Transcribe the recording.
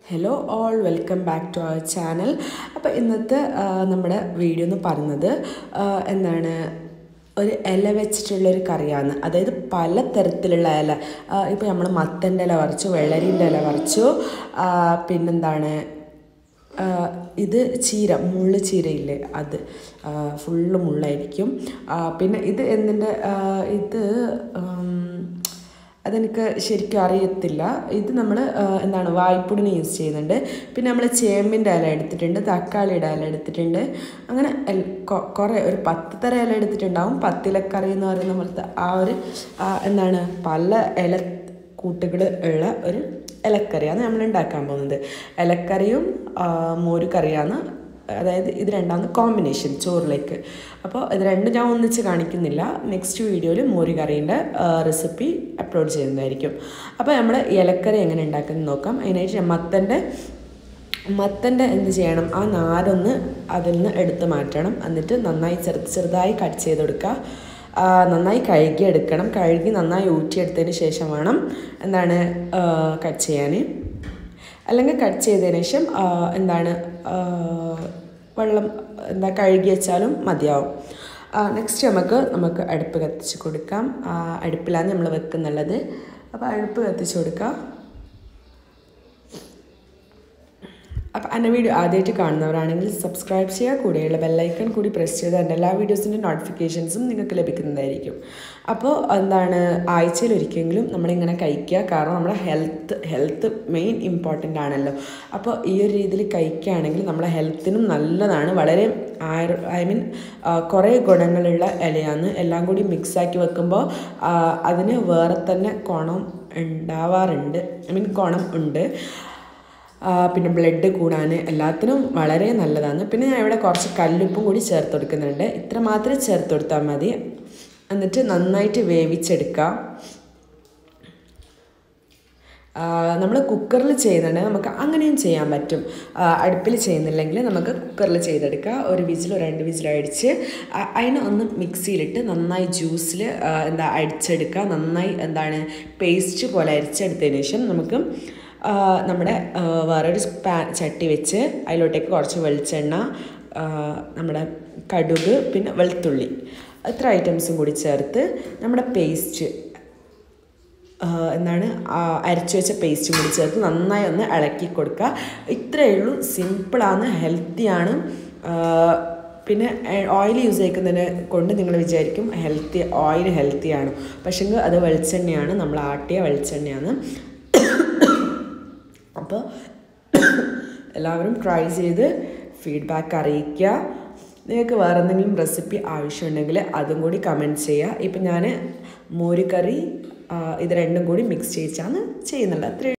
hello all welcome back to our channel അപ്പോൾ ഇന്നത്തെ ആ, നമ്മുടെ വീഡിയോ എന്ന് പറയുന്നത് ആ, എന്താണ് ഒരു ഇല വെച്ചിട്ടുള്ളൊരു കറിയാണ് അതായത് പല തരത്തിലുള്ള ഇല ഇപ്പോൾ നമ്മൾ മത്തൻ്റെ ഇല പറിച്ചു വെള്ളരീൻ്റെ ഇല പറിച്ചു ആ, പിന്നെന്താണ് ആ, ഇത് ചീര മുള്ള് ചീരയില്ലേ അത് ആ, ഫുള്ള് മുള്ളായിരിക്കും ആ, പിന്നെ ഇത് എന്തിൻ്റെ ആ, ഇത് ഉം, അതെനിക്ക് ശരിക്കും അറിയത്തില്ല ഇത് നമ്മൾ എന്താണ് വായ്പുടിന് യൂസ് ചെയ്യുന്നുണ്ട് പിന്നെ നമ്മൾ ചേമ്പിൻ്റെ ഇല എടുത്തിട്ടുണ്ട് തക്കാളിയുടെ ഇല എടുത്തിട്ടുണ്ട് അങ്ങനെ എൽ- കൊ- കുറേ ഒരു പത്ത് തരം ഇല എടുത്തിട്ടുണ്ടാവും പത്തിലക്കറി എന്ന് പറയുന്ന പോലത്തെ ആ ഒരു ആ, എന്താണ് പല ഇല കൂട്ടുകൾ ഉള്ള ഒരു ഇലക്കറിയാണ് നമ്മൾ ഉണ്ടാക്കാൻ പോകുന്നത് ഇലക്കറിയും ആ, മോര് കറിയാണ് അതായത് ഇത് രണ്ടാമത് കോമ്പിനേഷൻ ചോറിലേക്ക് അപ്പോൾ ഇത് രണ്ടും ഞാൻ ഒന്നിച്ച് കാണിക്കുന്നില്ല നെക്സ്റ്റ് വീഡിയോയിൽ മോര് കറീൻ്റെ റെസിപ്പി അപ്ലോഡ് ചെയ്യുന്നതായിരിക്കും അപ്പോൾ നമ്മൾ ഇലക്കറി എങ്ങനെ ഉണ്ടാക്കുന്നത് നോക്കാം അതിനായിട്ട് ഞാൻ മത്തൻ്റെ മത്തൻ്റെ എന്ത് ചെയ്യണം ആ നാരൊന്ന് അതിൽ നിന്ന് എടുത്ത് മാറ്റണം എന്നിട്ട് നന്നായി ചെറു ചെറുതായി കട്ട് ചെയ്ത് കൊടുക്കുക ആ, നന്നായി കഴുകി എടുക്കണം കഴുകി നന്നായി ഊറ്റിയെടുത്തതിന് ശേഷം വേണം എന്താണ് കട്ട് ചെയ്യാൻ അല്ലെങ്കിൽ കട്ട് ചെയ്തതിന് ശേഷം ആ, എന്താണ് ആ, വെള്ളം എന്താ കഴുകി വെച്ചാലും മതിയാവും നെക്സ്റ്റ് നമുക്ക് നമുക്ക് അടുപ്പ് കത്തിച്ച് കൊടുക്കാം ആ, അടുപ്പിലാണ് നമ്മൾ വെക്കുന്നുള്ളത് അപ്പോൾ അടുപ്പ് കത്തിച്ച് കൊടുക്കാം അപ്പോൾ എൻ്റെ വീഡിയോ ആദ്യമായിട്ട് കാണുന്നവരാണെങ്കിൽ സബ്സ്ക്രൈബ് ചെയ്യുക കൂടെയുള്ള ബെല്ലൈക്കൺ കൂടി പ്രസ് ചെയ്ത് എൻ്റെ എല്ലാ വീഡിയോസിൻ്റെ നോട്ടിഫിക്കേഷൻസും നിങ്ങൾക്ക് ലഭിക്കുന്നതായിരിക്കും അപ്പോൾ എന്താണ് ആഴ്ചയിൽ ഒരിക്കലെങ്കിലും നമ്മളിങ്ങനെ കഴിക്കുക കാരണം നമ്മുടെ ഹെൽത്ത് ഹെൽത്ത് മെയിൻ ഇമ്പോർട്ടൻ്റ് ആണല്ലോ അപ്പോൾ ഈ ഒരു രീതിയിൽ കഴിക്കുകയാണെങ്കിൽ നമ്മുടെ ഹെൽത്തിനും നല്ലതാണ് വളരെ ആയുർ ഐ മീൻ കുറേ ഗുണങ്ങളുള്ള ഇലയാണ് എല്ലാം കൂടി മിക്സാക്കി വെക്കുമ്പോൾ ആ, അതിന് വേറെ തന്നെ ഗുണം ഉണ്ടാവാറുണ്ട് ഐ മീൻ ഗുണം ഉണ്ട് ആ, പിന്നെ ബ്ലഡ് കൂടാൻ എല്ലാത്തിനും വളരെ നല്ലതാണ് പിന്നെ ഞാൻ ഇവിടെ കുറച്ച് കല്ലുപ്പും കൂടി ചേർത്ത് കൊടുക്കുന്നുണ്ട് ഇത്ര മാത്രമേ ചേർത്ത് കൊടുത്താൽ മതി എന്നിട്ട് നന്നായിട്ട് വേവിച്ചെടുക്കാം നമ്മൾ കുക്കറിൽ ചെയ്യുന്നുണ്ട് നമുക്ക് അങ്ങനെയും ചെയ്യാൻ പറ്റും ആ, അടുപ്പിൽ ചെയ്യുന്നില്ലെങ്കിൽ നമുക്ക് കുക്കറിൽ ചെയ്തെടുക്കുക ഒരു വിസിലോ രണ്ട് വിസിലോ അടിച്ച് ആ, അതിനെ ഒന്ന് മിക്സിയിലിട്ട് നന്നായി ജ്യൂസിൽ എന്താ അടിച്ചെടുക്കുക നന്നായി എന്താണ് പേസ്റ്റ് പോലെ അരിച്ചെടുത്തതിന് ശേഷം നമുക്ക് ആ, നമ്മുടെ ആ, വേറൊരു പാ ചട്ടി വെച്ച് അതിലോട്ടേക്ക് കുറച്ച് വെളിച്ചെണ്ണ ആ, നമ്മുടെ കടുക് പിന്നെ വെളുത്തുള്ളി ഇത്ര ഐറ്റംസും കൂടി ചേർത്ത് നമ്മുടെ പേസ്റ്റ് എന്താണ് ആ, അരച്ചു വെച്ച പേസ്റ്റും കൂടി ചേർത്ത് നന്നായി ഒന്ന് ഇളക്കി കൊടുക്കുക ഇത്രയേ ഉള്ളൂ സിമ്പിളാണ് ഹെൽത്തിയാണ് പിന്നെ ഓയിൽ യൂസ് ചെയ്യിക്കുന്നതിനെ കൊണ്ട് നിങ്ങൾ വിചാരിക്കും ഹെൽത്തി ഓയിൽ ഹെൽത്തിയാണ് പക്ഷെങ്കിൽ അത് വെളിച്ചെണ്ണയാണ് നമ്മൾ ആട്ടിയ വെളിച്ചെണ്ണയാണ് അപ്പോൾ എല്ലാവരും ട്രൈ ചെയ്ത് ഫീഡ്ബാക്ക് അറിയിക്കുക നിങ്ങൾക്ക് വേറെ എന്തെങ്കിലും റെസിപ്പി ആവശ്യമുണ്ടെങ്കിൽ അതും കൂടി കമൻറ്റ് ചെയ്യുക ഇപ്പം ഞാൻ മോര് കറി ആ, ഇത് രണ്ടും കൂടി മിക്സ് ചെയ്യിച്ചാണ് ചെയ്യുന്നുള്ളത് അത്രയും